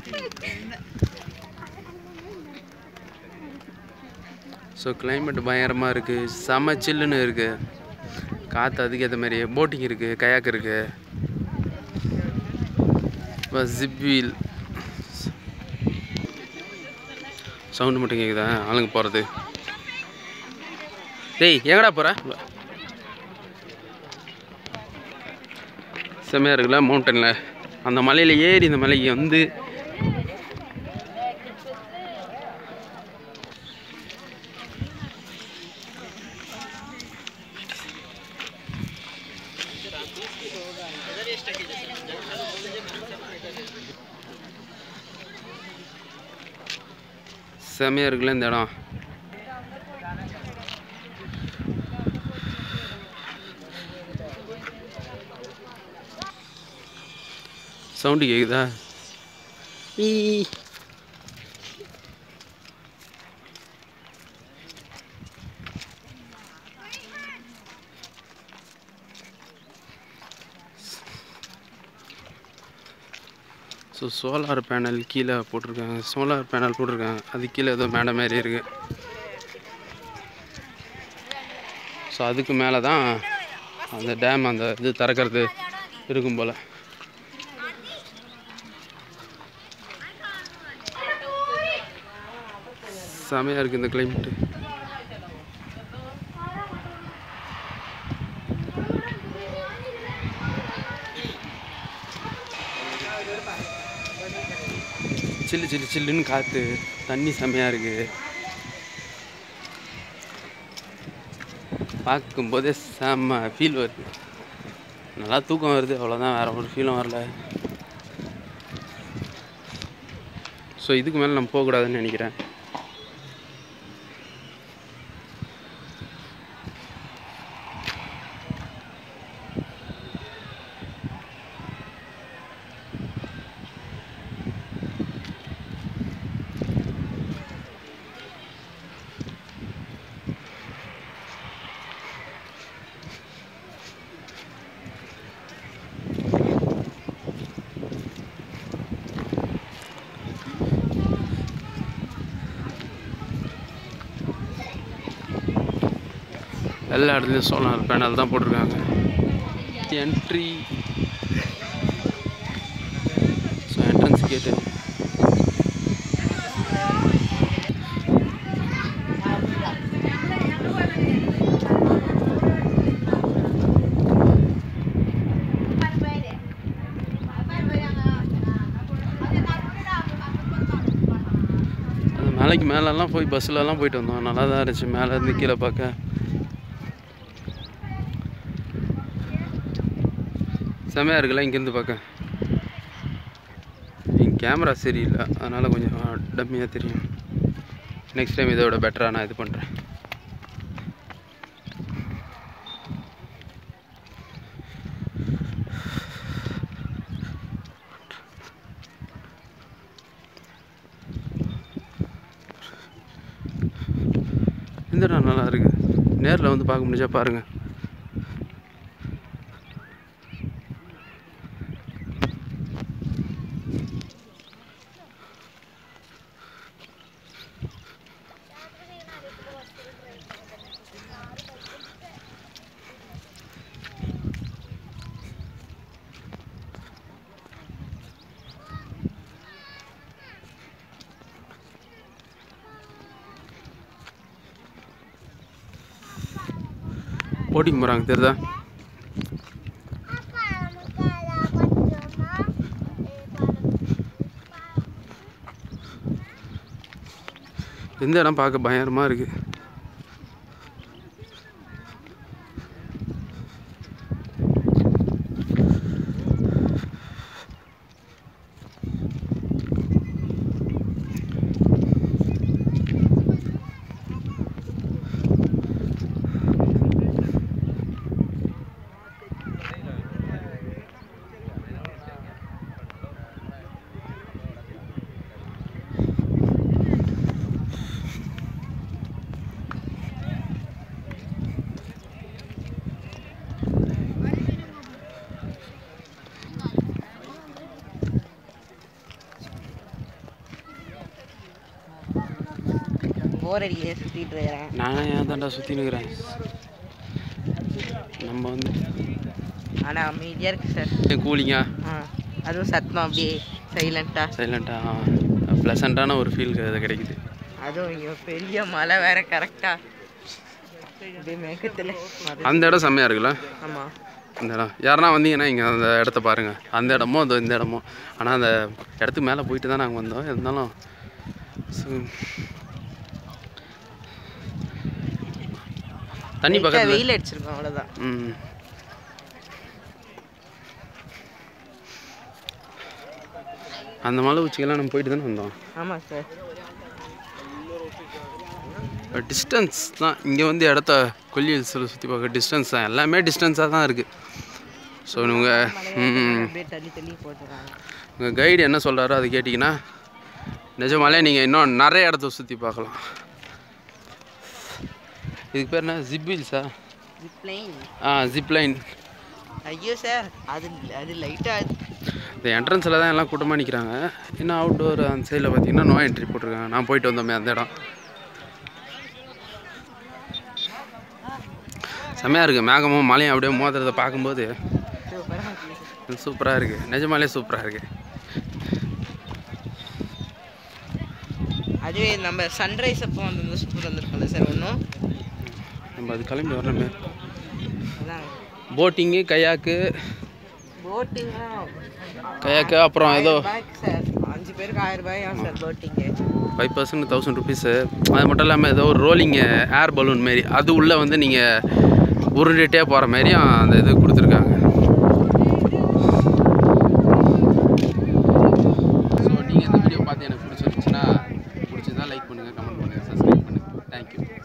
so climate பயங்கரமாக இருக்குது செம சில்லுன்னு இருக்குது காற்று அதுக்கேற்ற மாதிரி போட்டிங் இருக்குது கயாக் இருக்குது இப்போ ஜிப் வீல் சவுண்டு மட்டும் கேட்குதா ஆளுங்க போகிறது டேய் எங்கடா போகிற செம்மையாக இருக்குல்ல மவுண்டனில் அந்த மலையில் ஏறி இந்த மலைக்கு வந்து செம்மையாக இருக்குல்ல இந்த இடம் சவுண்டு கேக்குதா ஈ ஸோ சோலார் பேனல் கீழே போட்டிருக்காங்க சோலார் பேனல் போட்டிருக்காங்க அது கீழே ஏதோ மேடை மாதிரி இருக்குது ஸோ அதுக்கு மேலே தான் அந்த டேம் அந்த இது திறக்கிறது இருக்கும் போல் செமையாக இருக்குது இந்த கிளைமேட்டு சில்லு சில்லு சில்லுன்னு காற்று தண்ணி செமையாக இருக்குது பார்க்கும்போதே செம்ம ஃபீல் வருது நல்லா தூக்கம் வருது அவ்வளோதான் வேறு ஒரு ஃபீலும் வரல ஸோ இதுக்கு மேலே நம்ம போகக்கூடாதுன்னு நினைக்கிறேன் எல்லா இடத்துலையும் சோலார் பேனல் தான் போட்டிருக்காங்க என்ட்ரி ஸோ என்ட்ரன்ஸ் கேட்டு அந்த மலைக்கு மேலெல்லாம் போய் பஸ்ஸிலலாம் போயிட்டு வந்தோம் நல்லா தான் இருந்துச்சு மேலே இருந்து கீழே பார்க்க செமையாக இருக்குல்ல இங்கேருந்து பார்க்க என் கேமரா சரியில்லை அதனால் கொஞ்சம் டம்மியாக தெரியும் நெக்ஸ்ட் டைம் இதோட பெட்டராக நான் இது பண்ணுறேன் இந்த இடம் நல்லா இருக்கு நேரில் வந்து பார்க்க முடிஞ்சா பாருங்கள் போட்டிங் போகிறாங்க தெரியுதா இந்த இடம் பார்க்க பயங்கரமாக இருக்குது போர் அடிக்கிறே சுற்றிட்டு இருக்கிறேன் நானே ஏன் தாண்டா சுற்றி நிற்கிறேன் நம்ம வந்து ஆனால் அமைதியாக இருக்கு சார் கூலிங்கா ஆ அதுவும் சத்தம் அப்படியே சைலண்ட்டாக சைலண்ட்டாக ப்ளசண்ட்டான ஒரு ஃபீல் அது கிடைக்குது அதுவும் இங்கே பெரிய மலை வேற கரெக்டாக அப்படியே மேகத்தில் அந்த இடம் செம்மையாக இருக்குல்ல ஆமாம் அந்த இடம் யாருன்னா வந்தீங்கன்னா இங்கே அந்த இடத்த பாருங்கள் அந்த இடமோ அந்த இந்த இடமோ ஆனால் அந்த இடத்துக்கு மேலே போயிட்டு தான் நாங்கள் வந்தோம் இருந்தாலும் சு- தண்ணி பக்கத்தில் வெயில் அடிச்சிருக்கோம் அவ்வளோதான் ம் அந்த மலை உச்சிக்கெல்லாம் நம்ம போயிட்டு தானே வந்தோம் ஆமாம் சார் டிஸ்டன்ஸ் தான் இங்கே வந்து இடத்த கொல்லி ஹில்ஸில் சுற்றி பார்க்க டிஸ்டன்ஸ் தான் எல்லாமே டிஸ்டன்ஸாக தான் இருக்குது ஸோ உங்கள் ம் அப்படியே தள்ளி தள்ளி போட்டுருக்காங்க உங்கள் கைடு என்ன சொல்கிறாரோ அதை கேட்டிங்கன்னா நிஜமாலே நீங்கள் இன்னும் நிறைய இடத்த சுற்றி பார்க்கலாம் இதுக்கு பேர் என்ன ஜிப்பில்ஸா ஜிப்லைன் ஆ ஜிப்லைன் ஐயோ சார் அது அது லைட்டாக இந்த என்ட்ரன்ஸில் தான் எல்லாம் கூட்டமாக நிற்கிறாங்க இன்னும் அவுட்டோர் அந்த சைடில் பார்த்தீங்கன்னா நோ என்ட்ரி போட்டிருக்காங்க நான் போயிட்டு வந்தோமே அந்த இடம் செம்மையாக இருக்குது மேகமும் மலையும் அப்படியே மோதுறதை பார்க்கும்போது சூப்பராக இருக்குது நிஜமாலே சூப்பராக இருக்குது அதுவே நம்ம சன்ரைஸ் அப்போ வந்து சூப்பர் வந்திருக்கோம்ல சார் ஒன்றும் நம்ம அது கிளம்பி வரணுமே அதான் போட்டிங்கு கயாக்கு போட்டிங்லாம் கயாக்கு அப்புறம் ஏதோ சார் அஞ்சு பேருக்கு ஆயிரம் ரூபாயா சார் போட்டிங்கு ஃபைவ் பர்சன்ட் தௌசண்ட் ருபீஸு அது மட்டும் இல்லாமல் ஏதோ ஒரு ரோலிங்கு ஏர் பலூன் மாரி அது உள்ளே வந்து நீங்கள் உருண்டுகிட்டே போகிற மாதிரியும் அந்த இது கொடுத்துருக்காங்க ஸோ நீங்கள் இந்த வீடியோ பார்த்து எனக்கு பிடிச்சிருந்துச்சுன்னா பிடிச்சிருந்தா லைக் பண்ணுங்கள் கமெண்ட் பண்ணுங்கள் சப்ஸ்கிரைப் பண்ணுங்கள் தேங்க்யூ